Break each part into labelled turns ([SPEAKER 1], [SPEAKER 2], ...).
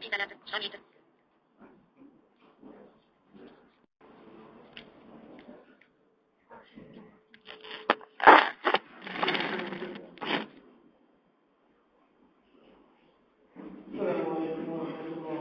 [SPEAKER 1] في ثلاثة شريط
[SPEAKER 2] السلام عليكم ورحمة الله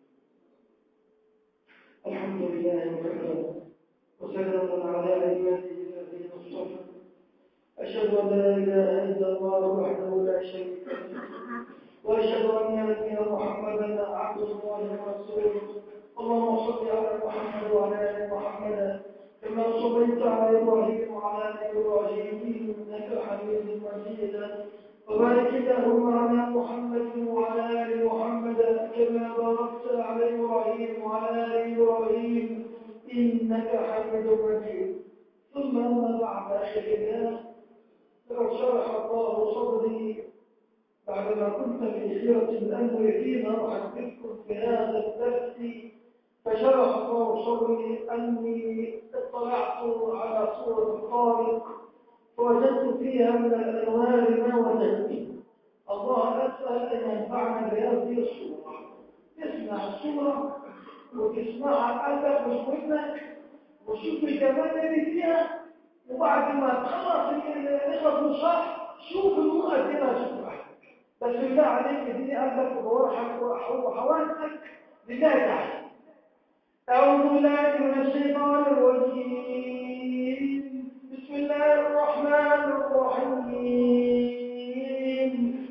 [SPEAKER 2] الحمد لله وكفى وسلام على عباده الذين اصطفى أشهد أن لا إله إلا الله وحده لا شريك له وأشهد أن نبينا محمدا عبد الله ورسوله اللهم صل على محمد وعلى آل محمد كما صليت على إبراهيم وعلى آل إبراهيم إنك حميد مجيد وبارك اللهم على محمد وعلى آل محمد كما باركت على إبراهيم وعلى آل إبراهيم إنك حميد مجيد ثم أما بعد أخي الله فقد شرح الله صدري بعدما كنت في سيرة الأمر فيما أحدثكم في هذا الدرس فشرح الله صدري أني اطلعت على صورة الخالق فوجدت فيها من الأنوار ما وجدت الله أسأل أن ينفعنا بهذه الصورة تسمع الصورة وتسمعها قلبك مش ودنك وشوف الجمال اللي فيها وبعد ما تخلص نخلص من الشرح شوف المقدمة شوف بس بالله عليك اديني قلبك وروحك وحواسك لله تعالى أعوذ بالله من الشيطان الرجيم بسم الله الرحمن الرحيم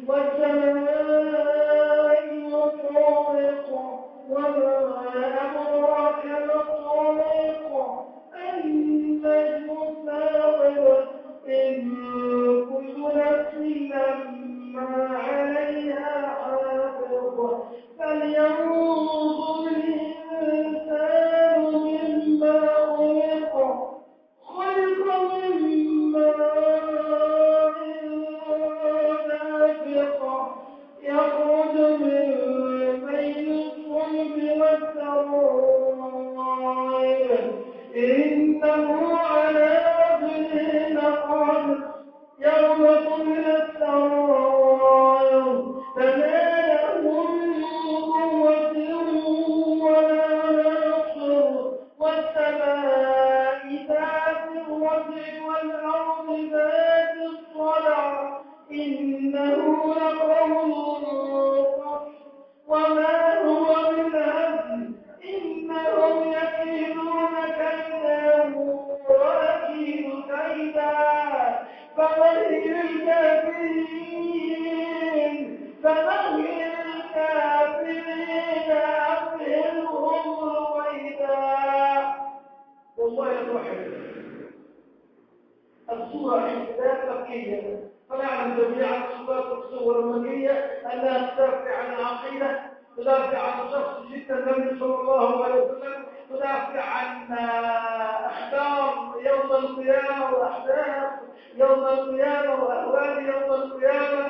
[SPEAKER 2] والسماء والطارق وما أدراك ما الطارق النجم الثاقب إن كل نفس لما عليها حافظ فلينظر الإنسان مما خلق خلق من ماء دافق يخرج من بين الصلب والسرائر إنه على رجله لقادر يوم تبل السرائر فما له من قوة ولا ناصر والسماء ذات الرجع والأرض ذات الصدع إنه لقول فصل وما هو بالهزل إنهم يكيدون كيدا وأكيد كيدا فمهل الكافرين فمهل الكافرين أمهلهم رويدا والله الرحمن الصورة احتداث مكية فنعلم جميعا صفات الصور المكية أنها تدافع عن العقيدة تدافع عن شخص جدا النبي صلى الله عليه وسلم تدافع عن أخبار يوم القيامة وأحداث يوم القيامة وأهوال يوم القيامة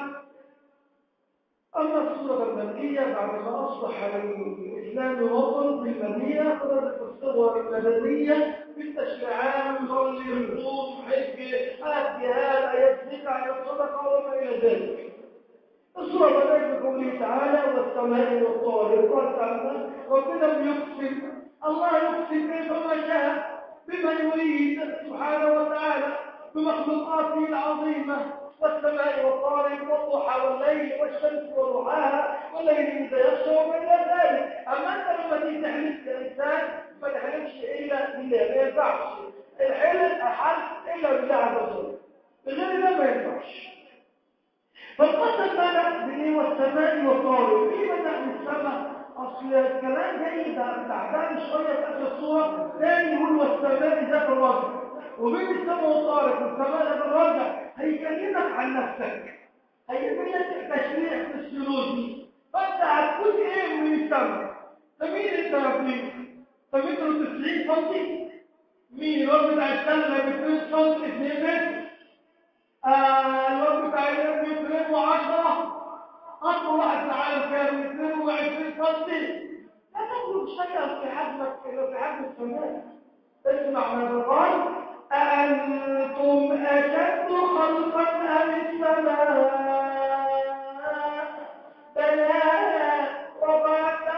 [SPEAKER 2] أما الصورة المكية بعدما أصبح الإسلام وطن في المدينة بدأت الصور المدنية بالتشريعات نصلي الرسوم حج الجهاد آيات الزكاة آيات الصدقة وما إلى ذلك الصورة بدأت بقوله تعالى والسماء والطارق والسماء ربنا يقسم الله يقسم كيفما شاء بما يريد سبحانه وتعالى بمخلوقاته العظيمة والسماء والطارق والضحى والليل والشمس وضحاها والليل إذا يغشى وما إلى ذلك أما أنت لما تيجي تحلف كإنسان ما تحلفش إلا بالله ما ينفعش الحلف أحل إلا بالله عز وجل بغير ده ما ينفعش فالقصد بدأ بإيه والسماء والطارق ليه بدأ بالسماء أصل الكلام جاي بعدها شوية في آخر الصورة ثاني يقول والسماء ذات الرجل وبين السماء والطارق والسماء ذات الرجل هيكلمك عن نفسك هيعمل لك تشريع فسيولوجي فانت هتكون ايه من السماء فمين انت يا ابني؟ فمتر 90 سم مين الواد بتاع السله ب 2 سم 2 متر آه الواد بتاع الابن 2 و10 اطول واحد في العالم كان 22 سم لا تخرج شيئا في حجمك في حجم السماء اسمع ماذا قال أأنتم أشد خلقا أم السماء بناها رفعت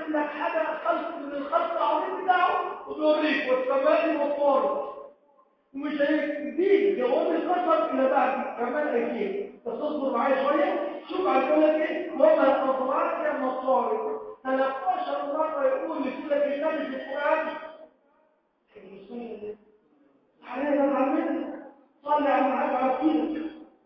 [SPEAKER 2] يجيب لك حاجه خلق من الخلق العظيم بتاعه وتوريك والسماء والطارق ومش هيديك جواب القسم الا بعد كمان ايام بس اصبر معايا شويه شوف عايز ايه وما اضرارك يا مطارق 13 مره يقول لكل كلمه في القران علينا نعمل صلي على المعاد على كده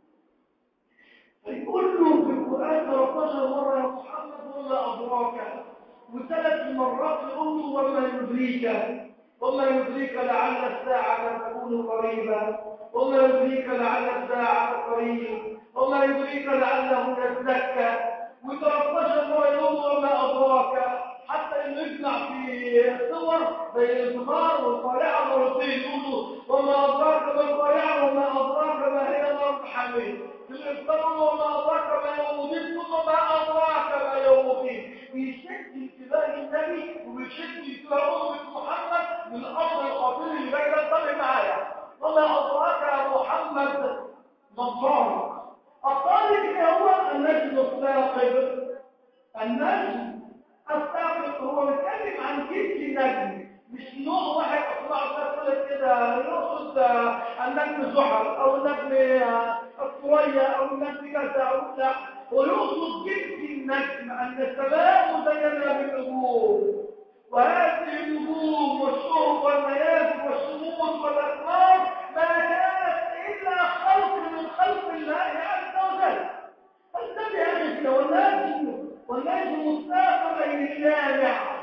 [SPEAKER 2] فيقول له في القران 13 مره يا محمد وما ادراك وثلاث مرات يقول له وما يدريك وما يدريك لعل الساعة تكون قريبا وما يدريك لعل الساعة قريب وما يدريك لعله يزكى و13 مرة يقول وما أدراك حتى انه يجمع في صور زي الانتظار والقارعة مرتين يقولوا وما أدراك ما القارعة وما أدراك ما هي نار حميد في الانتظار وما أدراك ما يوم الدين ثم ما أدراك ما يوم الدين بيشد انتباه النبي وبيشد انتباه أمة محمد من الأمر الخطير اللي جاي ده انتبه معايا وما أدراك يا محمد نصارى الطالب هو النجم الثاقب النجم الثاقب هو بيتكلم عن جنس النجم مش نوع واحد اطلع الناس كده يقصد النجم زحل او النجم الثريا او النجم كذا او لا ويقصد جنس النجم ان السماء مزينه بالنجوم وهذه النجوم والشرب والمياه والشموس والاقمار ما كانت الا خلق من خلق الله عز وجل فانتبه انت والنجم والنجم مستقبل الجامع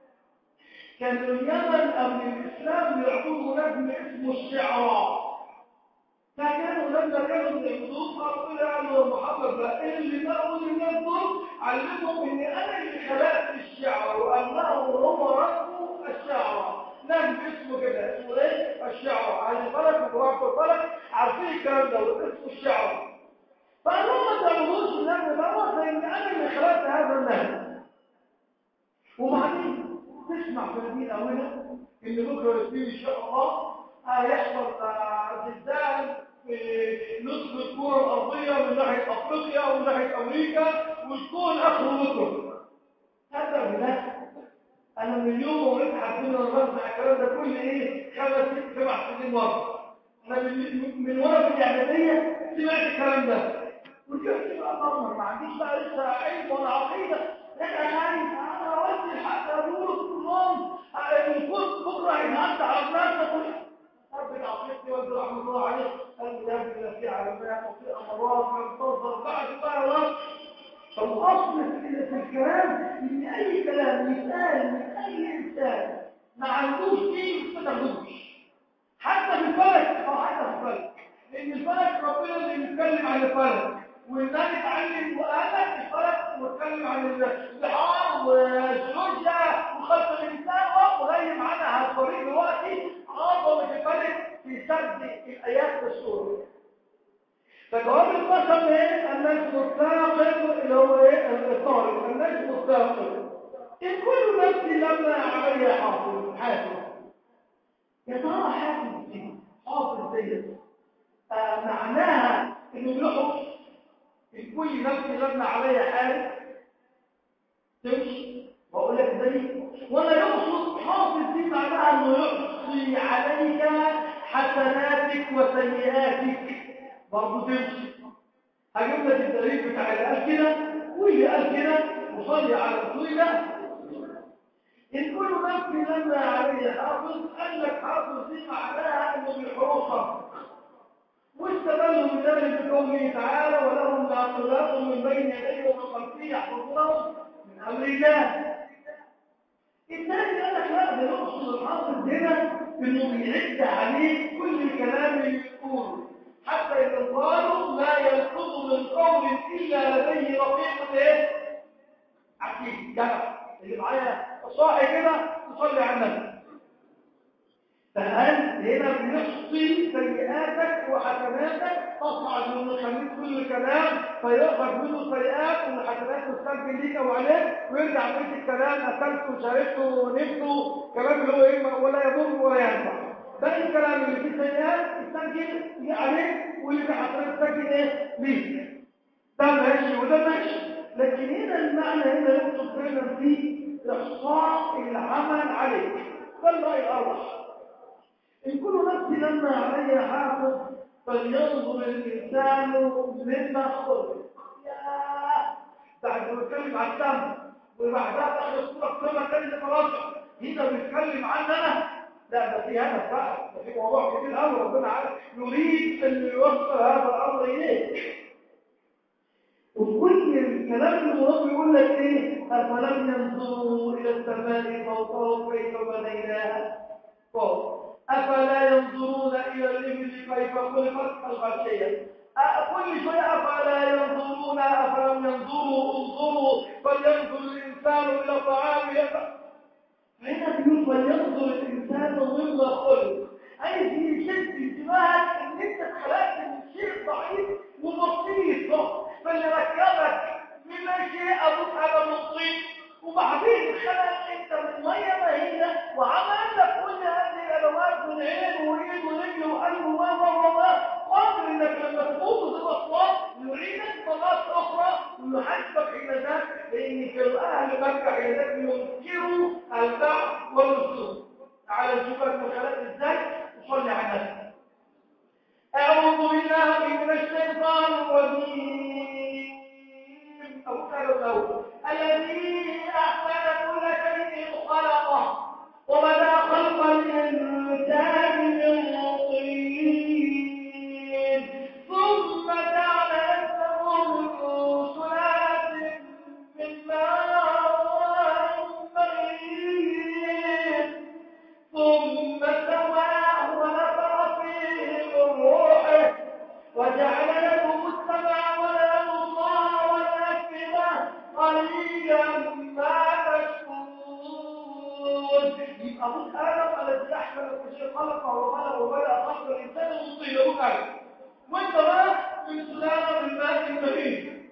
[SPEAKER 2] كان اليمن قبل الاسلام يعبدوا نجم اسمه الشعراء فكانوا لما كانوا يعبدوه قالوا له محمد بقى ايه اللي بقوا الناس دول علمهم ان انا اللي خلقت الشعر وانه هو رب الشعر نجم اسمه كده اسمه ايه الشعر على الفلك وقراءة الفلك عارفين الكلام ده اسمه الشعر فقالوا ما تعبدوش النجم دوت لان انا اللي خلقت هذا النجم وبعدين تسمع في المدينة هنا ان بكره الاثنين ان شاء الله هيحصل زلزال في نصف الكرة الأرضية من ناحية أفريقيا ومن ناحية أمريكا وتكون آخر بكره هذا بلا أنا من اليوم وقلت حاسين أنا بسمع الكلام ده كل إيه خمس ست سبع سنين مرة أنا من من ورا في الإعدادية سمعت الكلام ده وجبت بقى ضمر ما عنديش بقى لسه علم ولا عقيدة لكن أنا عايز أنا قلت الحق أقول كلهم إن كنت بكرة هينهد على الناس رب عقيدتي والد رحمه الله عليه قال لي يا ابني في علامات وفي امراض وانتظر بعد بقى رب فالاصل في الكلام ان اي كلام يتقال من اي انسان ما عندوش فيه ما تاخدوش حتى في الفلك او حتى في الفلك لان الفلك ربنا اللي بيتكلم عن الفلك والنبي اتعلم وقال الفلك واتكلم عن البحار والجيولوجيا وخلق الانسان وغير معانا هالطريق دلوقتي عظمه الفلك في سرد الايات والسور فجواب القسم ايه النجم الثاقب اللي هو ايه الطارق النجم الثاقب ان كل نفس لما عليها حافظ حافظ يا ترى حافظ دي حافظ ديت آه معناها انه بيحفظ ان كل نفس لما عليها حارس تمشي واقول لك زي ولا يقصد حافظ دي معناها انه يحصي عليك حسناتك وسيئاتك برضه تمشي هجيب لك الدليل بتاع اللي قال كده واللي قال كده وصلي على الرسول ده ان كل نفس لما عليه حافظ قال لك حافظ دي معناها انه بالحروف واستدلوا بذلك بقوله تعالى ولهم معقولات من بين يديه ومن خلفه يحفظونهم من امر الله الثاني قال لك لا ده يقصد الحافظ هنا انه بيعد عليه كل الكلام اللي يقوله حتى اذا قالوا لا يلفظ من قول الا لديه رقيق ايه عتيد جدع اللي معايا صاحي كده تصلي على النبي فهل هنا بيحصي سيئاتك وحسناتك تصعد من خليل كل كلام فيأخذ منه سيئات والحسنات تستنفي ليك او عليك ويرجع بيت الكلام اكلته وشربته ونمته كلام اللي هو ايه ولا يضر ولا ينفع باقي الكلام اللي فيه سيئات تستنفي عليك واللي فيه حسنات تستنفي ايه ليك ده ماشي وده ماشي لكن هنا المعنى هنا يقصد فعلا فيه إحصاء العمل عليك ده الرأي الأرجح إن كل نفس لما عليها حافظ فلينظر الإنسان مما خلق يا بعد ما بيتكلم عن السم وبعدها تاخد الصورة كلها كلمة تراجع هنا بيتكلم عن أنا لا ده في هدف بقى ده في موضوع كبير قوي ربنا عارف يريد أن يوصل هذا الأمر إليك وفي كل الكلام المراد يقول لك ايه افلم ينظروا الى السماء فوقهم كيف بنيناها فوق افلا ينظرون الى الابل كيف خلقت الغاشيه كل شيء افلا ينظرون افلم ينظروا انظروا فلينظر الانسان الى طعامه هنا بيقول فلينظر الانسان مما خلق عايز يشد انتباهك ان انت اتخلقت من شيء ضعيف وبسيط فاللي ركبك من شيء ابوك هذا مصيب وبعدين خلق انت من ميه مهينه وعمل لك كل هذه الادوات من عين وايد ورجل وقلب و و و قادر انك لما تموت بالاصوات يعيدك مرات اخرى ويحاسبك حين ذاك لان كانوا اهل مكه حين ذاك ينكروا البعث والنشور تعالى نشوف المخالفات ازاي وصلي على النبي أعوذ بالله من الشيطان الرجيم أو له الذي أحسن كل شيء خلقه وبدأ خلق الإنسان من طين ثم جعل نفسه من سلالة من ماء مهين ثم سواه ونفخ فيه من روحه وجعل لكم السمع والابصار والافئده قليلا ما تشكرون يبقى ابوك ادم الذي احسن كل شيء خلقه وخلق وبدا خلق الانسان من طين ابوك ادم وانت بقى من سلاله من ماء مهين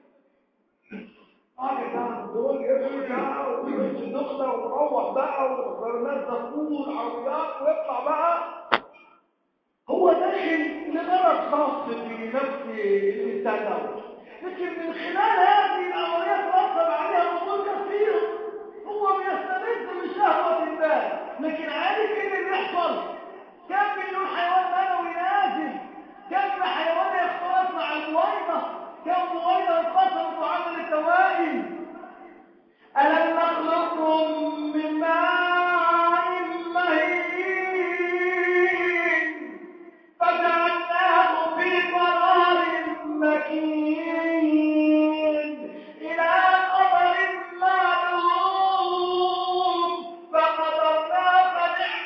[SPEAKER 2] دول يرجع ويمشي النقطة ويروح بقى والناس تقول عربيات ويطلع بقى هو داخل لغرض خاص في نفس الإنسان ده لكن من خلال هذه العمليات رتب عليها أمور كثيرة هو بيستمد من شهوة الله لكن عارف ايه اللي بيحصل كم مليون حيوان منوي نازل كم حيوان يختلط مع البويضة كم بويضة انقسمت وعملت توائم ألم نخلقكم من ماء مهين فجعلناه في قرار مكين إلى قدر معلوم فقدرنا فنعم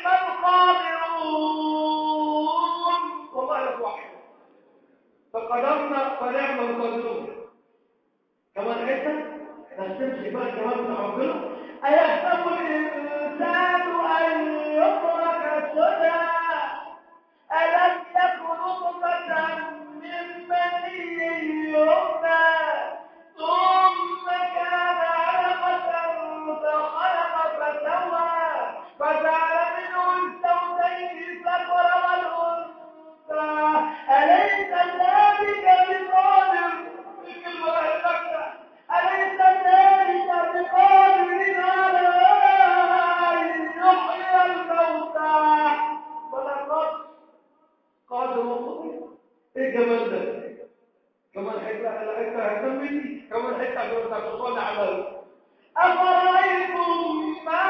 [SPEAKER 2] القادرون والله يا واحد فقدرنا فنعم القادرون كمان حته نستمشي بقى كمان من ربنا أيحسب الإنسان أن يترك سدى ألم يكن نطفة من مني يمنى ثم كان علقة فخلق فسوى فجعل منه الزوجين الذكر والأنثى أليس ذلك بقادر في كلمة المكة أليس ذلك بقادر على أن يحيي الموتى ولقد قادر وقدر إيه كمان ده كمان حتة الحتة هتمني كمان حتة عشان تصلي على أفرأيتم ما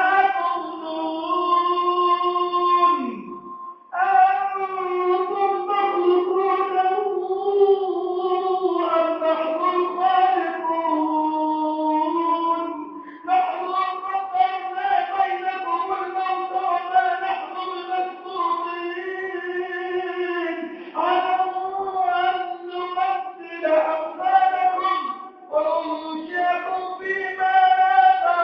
[SPEAKER 2] تنظرون أنتم تخلقونه أم نحن الخالقون نحن قدرنا بينكم الموت وما نحن بمسبوقين على أن نبدل أمثالكم وننشئكم فيما لا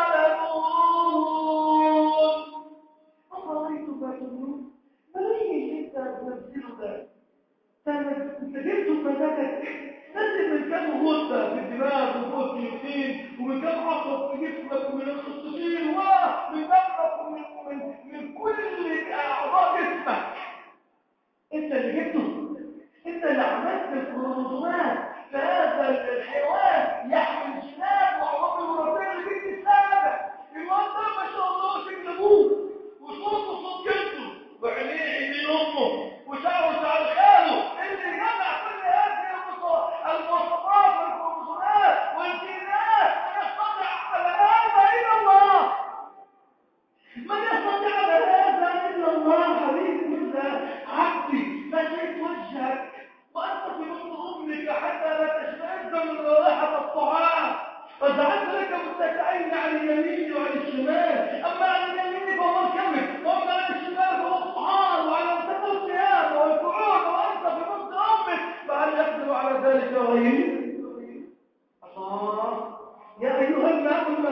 [SPEAKER 2] تعلمون أفرأيتم ما تنظرون ملايين انت تنزله ده انت جبته بمزاجك نزل من كام غده في الدماغ وفوق اليوتين ومن كام عصب في جسمك ومن الخصوصين ومن دمك ومن من, من كل اعضاء جسمك انت اللي جبته انت اللي عملت الكروموسومات فهذا الحيوان يحمل جينات وعوامل وراثيه اللي بيجي السبب المنظر مش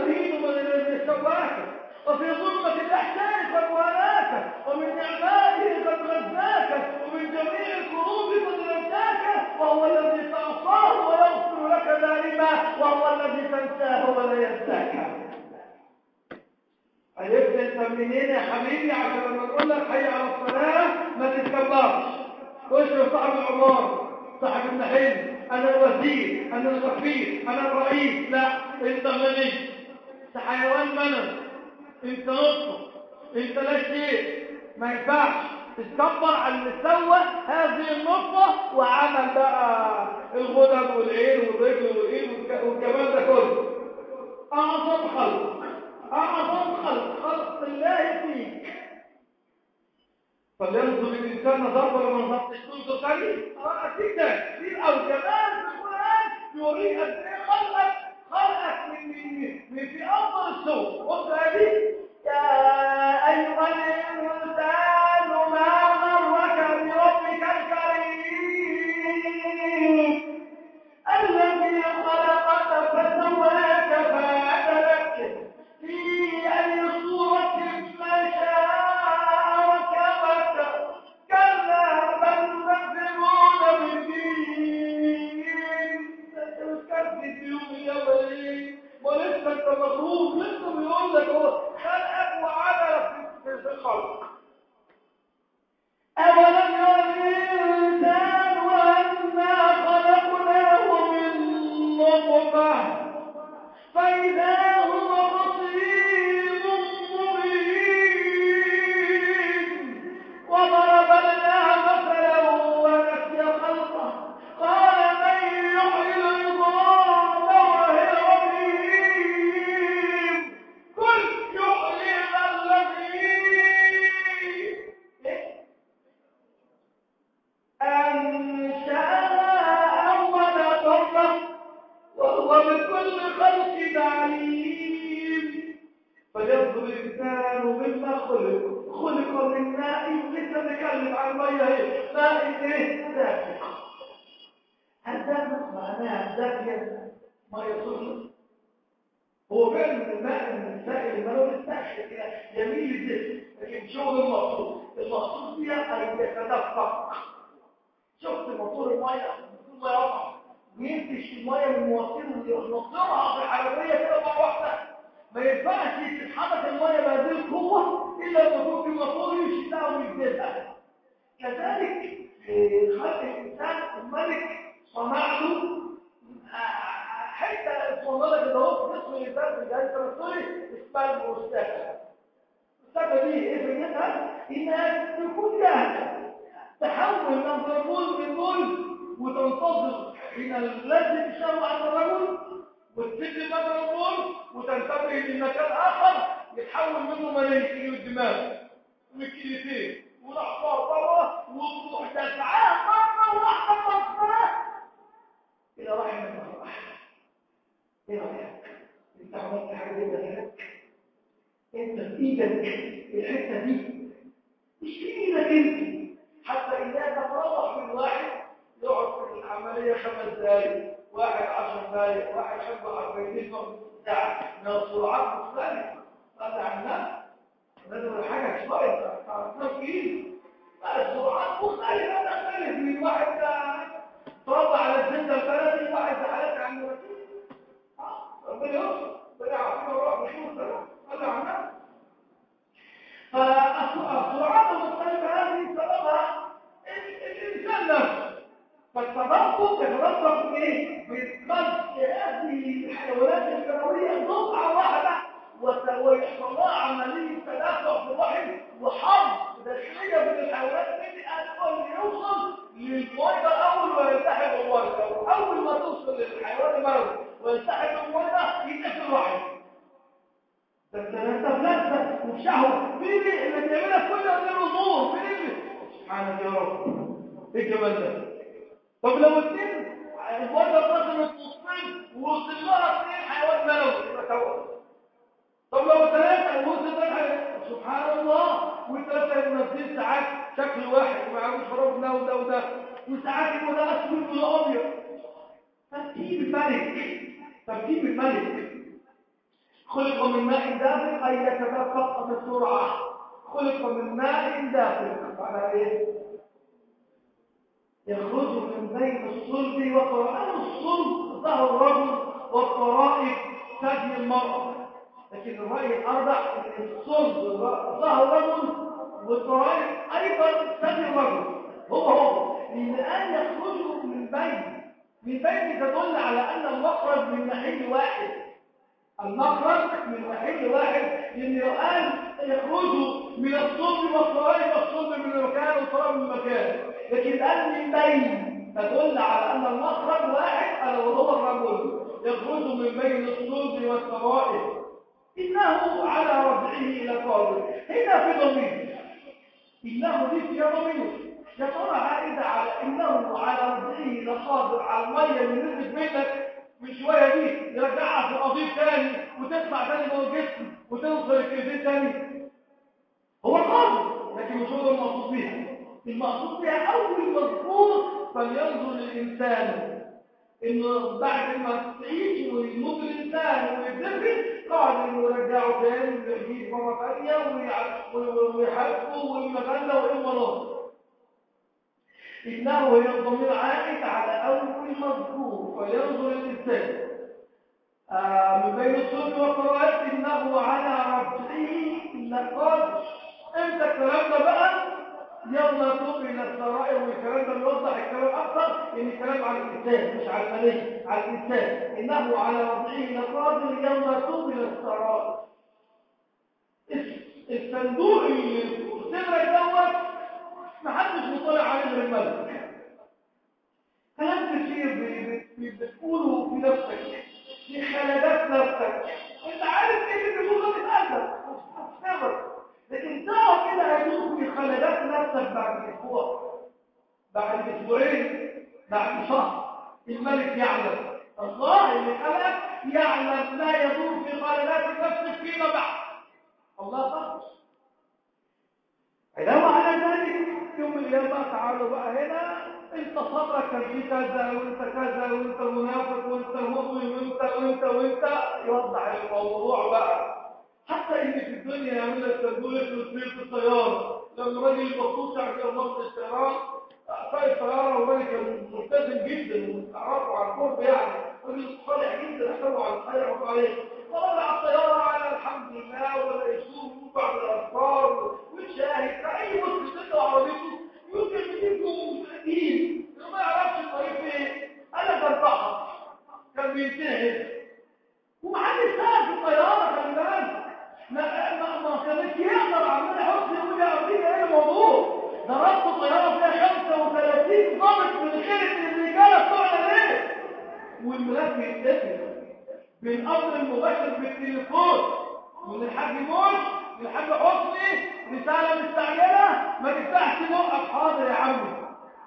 [SPEAKER 2] يهين من الذي سواك وفي ظلمة الإحسان قد والاك ومن نعمائه قد غزاك ومن جميع الكروب قد نجاك وهو الذي تعصاه ويغفر لك ذلك وهو الذي تنساه ولا ينساك عرفت انت منين يا حبيبي عشان لما اقول لك حي على الصلاه ما تتكبرش خش صاحب العمار صاحب المحل انا الوزير انا الغفير انا الرئيس لا انت غني انت حيوان منن انت نصف انت لا شيء ما ينفعش تتكبر على اللي سوى هذه النطفه وعمل بقى الغدد والعين والرجل والايد والكلام ده كله اعظم خلق اعظم خلق خلق الله فيك فلينظر الانسان نظر ولا ما نظرتش تنظر تاني اه اكيد ده كتير او كمان في القران يوريك قد ايه خلقك خلقك من من من في افضل الصور بص هذه يا ايها الانسان ما غرك بربك الكريم الذي خلقك فسواك فعدلك في اي صوره ما شاء ركبك كلا بل تكذبون بالدين تكذب يوم اليوم ولسه انت مخلوق لسه بيقول لك هو خلقك وعملك في الخلق أولم ير الإنسان أنا خلقناه من نطفة فإذا هو خصيم مبين وضرب لنا مثلا ونسي خلقه قال من يحيي العظام وهي رميم قل يحيي الذي أنشأها أول مرة وهو بكل خلق عليم فلينظر الإنسان مما خلق خلق من ماء لسه نتكلم عن مية ايه ماء ايه دافئ هل دافئ معناها دافية مية سخنة هو فعلا الماء من السائل الملون الساخن كده جميل الجسم لكن شغل المقصود المقصود فيها ان يتدفق شفت موتور الميه موتور الميه يقع بينتش الميه من مواسير وينطرها في الحنفيه كده مره واحده ما ينفعش تتحرك الميه بهذه القوه الا لما يكون في موتور يمشي لها ويجذبها كذلك في خلق الانسان الملك صنع له حته صنعها كده اهو في جسم الانسان في الجهاز التنفسي اسمها المستشفى السبب دي ايه فكرتها انها تكون جاهزه تحول من ضربون من دول وتنتظر حين الذي تشاور عند الرجل وتسد مضربون وتنتبه لمكان اخر يتحول منه مني الدماغ والكليتين والاحفار بره وتروح تسعاه مره واحده مصدره الى رحم الله ايه رايك انت عملت حاجه زي كده انت في ايدك الحته دي مش في ايدك انت حتى إذا تفرغ من واحد يقعد في العملية خمس دقايق واحد عشر دقايق واحد خمسة أربعين ساعة من السرعات مختلفة هذا عن الناس لازم حاجة شوية تفكير السرعات مختلفة تختلف من واحد تربى على الزندة البلدي واحد زعلت عن الوكيل ربنا يوصل ربنا يعافينا ويروح بشوف هذا عن الناس فالسرعات المختلفة هذه سببها الإنسان نفسه فالتدفق يتدفق ايه؟ بخلق هذه الحيوانات الكروية دفعة واحدة ويحصل لها عملية تدفق في الرحم وحرب داخلية بين الحيوانات التي أول يوصل للمويدة أول ويلتحق المويدة أول ما توصل للحيوان المرض ويلتحق المويدة يبقى في الرحم ده انت انت بلذة وبشهوة مين اللي بيعملها كل هذه الامور مين اللي سبحانك يا رب ايه الجمال ده طب لو اتنين الوضع اتقسمت نصين ووصل لها اثنين حيوان ملوي يبقى توأم طب لو ثلاثة ووصل لها سبحان الله والثلاثة منزلين ساعات شكل واحد ومعاه شراب ده وده وده وساعات يبقى ده اسود وده ابيض ترتيب الملك ترتيب الملك خلق من ماء دافق أي يتدفق بسرعة خلق من ماء دافق على إيه؟ يخرج من بين الصلب وقرآن الصلب ظهر الرجل والطرائف تجني المرأة لكن الرأي الأربع أن الصلب ظهر الرجل والطرائف أيضا تجني الرجل هو هو لأن أن يخرجوا من بين من بين تدل على أن المخرج من محل واحد المخرج من محل واحد لأن لو قال يخرجوا من الصلب والطرائف والصلب من مكان والطرائف من مكان لكن قال من بين تدل على أن المخرج واحد ألا وهو الرجل يخرج من بين الصلب والطرائف إنه على رجعه إلى قابل هنا في ضمير إنه دي في ضمير يا ترى عائدة على إنه على رجعه إلى قابل على المية اللي نزلت منك من شوية دي يرجعها في القضيب تاني وتطلع تاني جوه الجسم وتوصل الكلمتين تاني هو قادر لكن مش هو المقصود بيها المقصود بها أول مذكور فلينظر الإنسان إنه بعد ما تعيش ويموت الإنسان ويتدفن قاعد إنه يرجعه تاني ويجيب مرة ثانية ويحبه ويمغلى ويمرض إنه هي الضمير عائد على أول مذكور فينظر الإنسان آه من بين الصلب والقرآن إنه على رجعه لقد أنت الكلام ده بقى يلا توب الى السرائر والكلام ده بيوضح الكلام اكثر ان الكلام على الانسان مش على الملك على الانسان انه على وضعه لقادر يلا توب الى السرائر الصندوق اللي السمرة دوت محدش مطلع عليه غير الملك كلام كتير بتقوله في نفسك في خلادات نفسك انت عارف ايه اللي بيقوله بتقلب لكن تعرف كده هيدوك في خلادات نفسك بعد اسبوع بعد اسبوعين بعد شهر الملك يعلم الله اللي خلق يعلم ما يدور في خلادات نفسك فيما بعد الله خلق علاوة على ذلك يوم الأيام بقى تعالوا بقى هنا انت صبرك كان في كذا وانت كذا وانت منافق وانت مؤمن وانت وانت وانت يوضح الموضوع بقى حتى ان في الدنيا يعمل لك تنبول في في الطياره لما راجل مخصوص عشان مصر الطيران سايق الطياره وراجل كان ملتزم جدا ومتعرفه على القرب يعني راجل صالح جدا احسبه على الخير وعليه طلع على الطياره على الحمد لله ولا يشوف بعض الاذكار ويشاهد فاي مسلم تطلع عربيته يمكن يجيبكم مستقيم ما يعرفش الطريق ايه انا بربحها كان بينتهي ومحدش سال في الطياره خلي بالك ما ما ما كانش يقدر عمال يحط يقول يا امريكا ايه الموضوع ضربت الطياره فيها 35 ضابط من خير الرجاله بتوعنا ليه والملف يتقفل بالامر المباشر بالتليفون من الحاج موش للحاج حسني رساله مستعجله ما تفتحش بقك حاضر يا عمي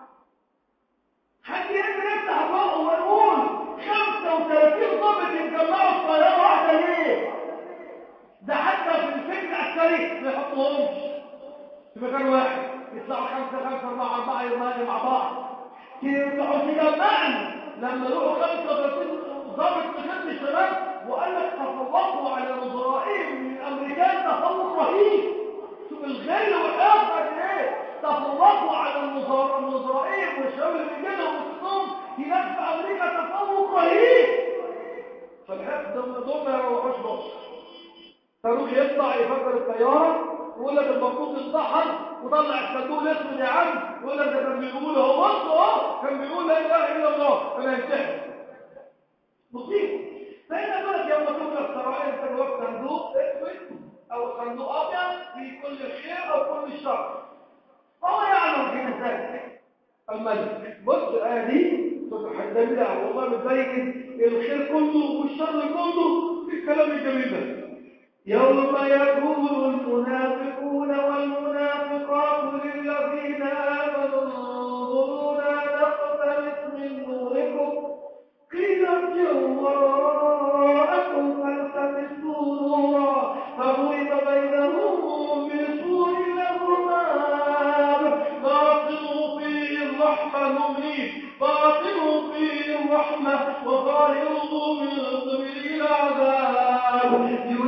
[SPEAKER 2] حد يقدر يفتح بقه ويقول 35 ضابط يتجمعوا في طياره واحده ليه ده حتى في الفكر العسكري ما يحطوهمش في مكان واحد يطلعوا خمسة خمسة أربعة أربعة يرماني مع بعض يرجعوا تجمعني لما لقوا خمسة وثلاثين ضابط في خدمة الشباب وقال لك تفوقوا على نظرائهم من الأمريكان تفوق رهيب شوف الغل والآخر إيه تفوقوا على النظرائهم والشباب اللي بيجيلهم وسطهم هناك في أمريكا تفوق رهيب فالحق دول ما يروحوش مصر فاروق يطلع يفكر الطياره ويقول لك المفروض يصحن وطلع الصندوق الاسود يا عم يقول لك ده كان بيقول اهو بص اهو كان بيقول لا اله الا الله انا ينتهي مصيبه فهنا بقى يوم تبقى السراير انت جواك صندوق اسود او صندوق ابيض في كل الخير او كل الشر فهو يعلم في ذلك الملك بص الايه دي سبحان الله والله بتبين الخير كله والشر كله في الكلام الجميل ده يوم يقول المنافقون والمنافقات للذين آمنوا انظرونا نقتبس من نوركم قيل ارجعوا وراءكم فالتمسوا نورا فضرب بينهم بسور له باب باطنه فيه الرحمة مميت باطنه فيه الرحمة وظاهره من قبل العذاب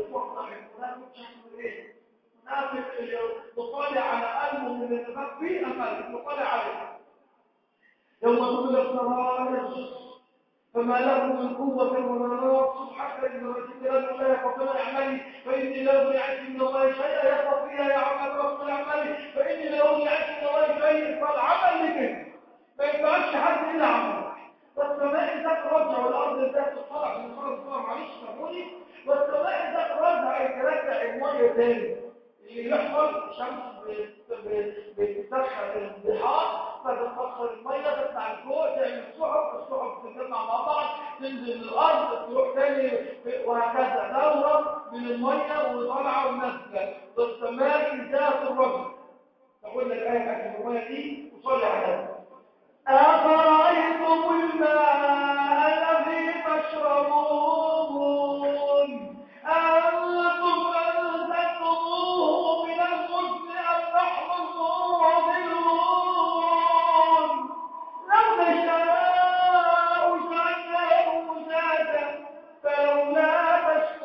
[SPEAKER 2] المصلح المنافق شكله ايه منافق مطالع على قلبه من النفاق فيه امل مطالع عليه يوم تقول السماء فما له من قوة ولا ناصر حتى إذا رسل له لا يقبل أعمالي فإني لا أغني من الله شيئا يقف فيها يعمل رب أعمالي فإني لا أغني من الله شيئا فالعمل لك ما ينفعش حد إلا عمل والسماء ذات رجع والأرض ذات الصلع من صلع الصلع معلش ساموني والسماء ذات رجع يترجع المية تاني اللي يحصل شمس بتسخن البحار فتتأخر المية تطلع لفوق تعمل سحب السحب تتجمع مع بعض تنزل الأرض تروح تاني وهكذا دورة من المية وطالعة ونازلة والسماء ذات الرجل تقول لك الآية بتاعت المية دي وصلي عليها أفرأيتم الماء الذي تشربون أنتم أنزلتموه من المزن أم نحن المنزلون لو نشاء جعلناه مزاجا فلولا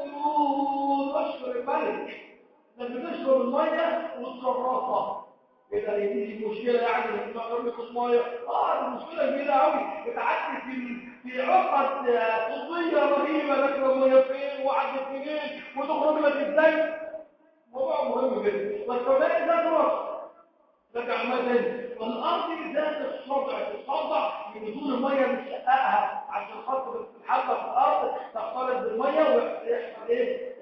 [SPEAKER 2] تشكرون اشكر الملك لما تشكر المية وتصرفها كده دي مشكله يعني لما اقول لك الميه اه المشكله كبيره قوي بتعدي في في عقد قضيه رهيبه لك الميه فين وعدت منين وتخرج لك ازاي موضوع مهم جدا والسوداء ذات راس لك عمال والارض ذات الصدع الصدع من دون الميه بتشققها عشان خاطر الحبه في الارض تختلط بالميه ويحصل ايه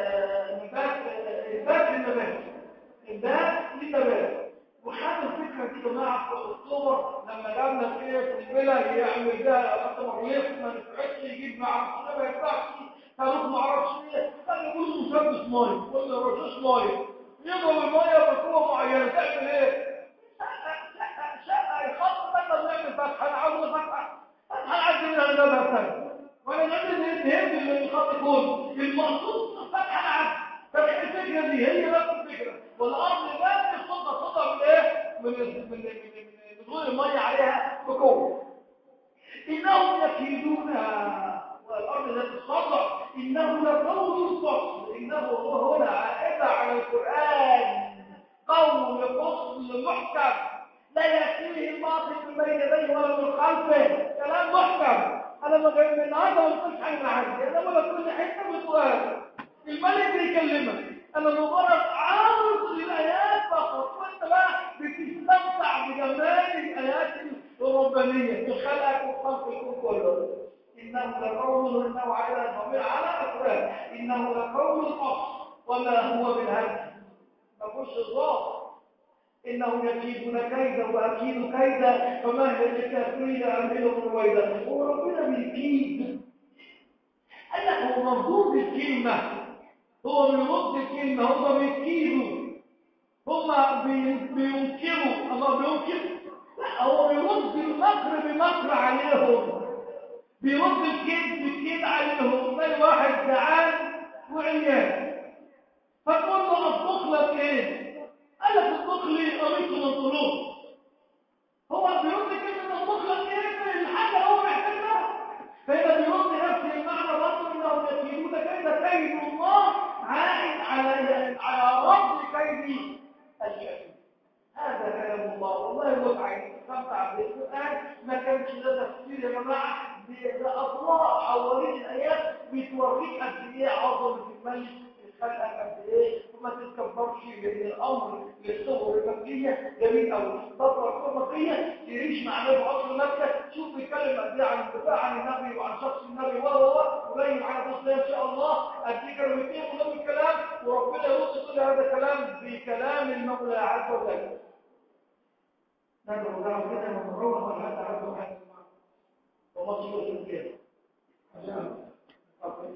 [SPEAKER 2] نبات نبات للنبات نبات للنبات وخدوا الفكرة دي جماعة في الصور لما جابنا فيه في الفيلا يعمل ده حتى مريض ما نفعش يجيب مع ما ينفعش هروح ما اعرفش ايه كان يقول مسدس ميه ولا رشاش ميه يضرب الميه بقوه معينه تعمل ايه؟ شقه شقه يخطط بدل ما يعمل فتحه انا عاوز فتحه فتحه عايز من الجبهه الثانيه وانا نعمل ايه تهم اللي الخط كله المقصود فتحه العكس فتح الفكره دي هي نفس الفكره والارض لا تصدى صدى من ايه من من من من الميه عليها بقوه انهم يكيدون والارض لا تصدى انه لقول فصل انه هو هنا عائده على القران قول فصل محكم لا ياتيه الباطل من بين يديه ولا من خلفه كلام محكم انا ما غير من هذا ما قلتش حاجه عندي انا ولا كل حته بسؤال الملك بيكلمك انا مجرد عارض للايات فقط وانت بقى بتستمتع بجمال الايات الربانيه في خلقك وخلق الكون كله انه لقول وانه على الضمير على افراد انه لقول القصر وما هو بالهدف ما فيهوش الظاهر إنهم يكيدون كيدا وأكيد كيدا فما هي الكافرين أعملهم رويدا هو ربنا بيكيد قال لك هو مردود الكلمة هو بيرد الكلمة هم بيكيدوا هم بينكروا الله بينكر لا هو بيرد المكر بمكر عليهم بيرد الكيد بالكيد عليهم زي واحد جعان وعيان فتقول له اطبخ لك ايه قال لك اطبخ لي قميص من طلوع هو بيرد كلمه اطبخ لك ايه الحاجه هو محتاجها فإذا بيرد نفس المعنى برضه انهم يكيدون كيد كيد الله عائد على على رد كيد الشيطان هذا كلام الله والله متعب استمتع بالقران ما كانش ده تفسير يا جماعه ده اضواء حوالين الايات بتوريك قد ايه عظمه الملك خلقك قد ايه وما تتكبرش بالامر للصور المكيه جميل قوي فتره الصوره تعيش مع نبي اصل مكه شوف بيتكلم قد ايه عن الدفاع عن النبي وعن شخص النبي و و وجاي معانا تصليه ان شاء الله اديك كلمتين ولم الكلام وربنا يرد كل هذا الكلام بكلام المولى عز وجل ندعو الله كده ونروح ولا تعرفوا حاجه وما تشوفوا كده عشان مش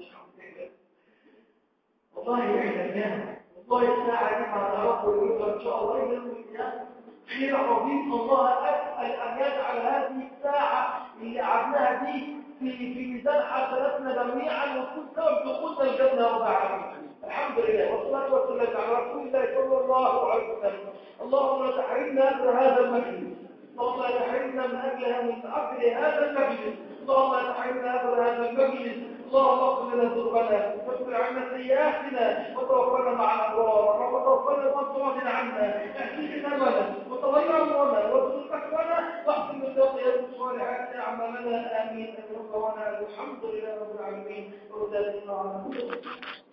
[SPEAKER 2] والله اعلمناها والله الساعة دي ما تعرفوا اليوم إن شاء الله يوم القيامة خير عظيم الله أسأل أن يجعل هذه الساعة اللي قعدناها دي في في ميزان حسناتنا جميعا وتكون سبب دخولنا الجنة رب العالمين الحمد لله والصلاة والسلام على رسول الله صلى الله عليه وسلم اللهم لا تحرمنا أجر هذا المجلس اللهم لا تحرمنا من أجل من أجل هذا المجلس اللهم لا تحرمنا أجر هذا المجلس اللهم اغفر لنا ذنوبنا واغفر عنا سيئاتنا وتوفنا مع الابرار وتوفنا وانت عنا احسن ثمنا وتغير امرنا وارزق تقوانا واحسن بالتوقيات الصالحات اعمالنا امين ان الحمد لله رب العالمين وسلم على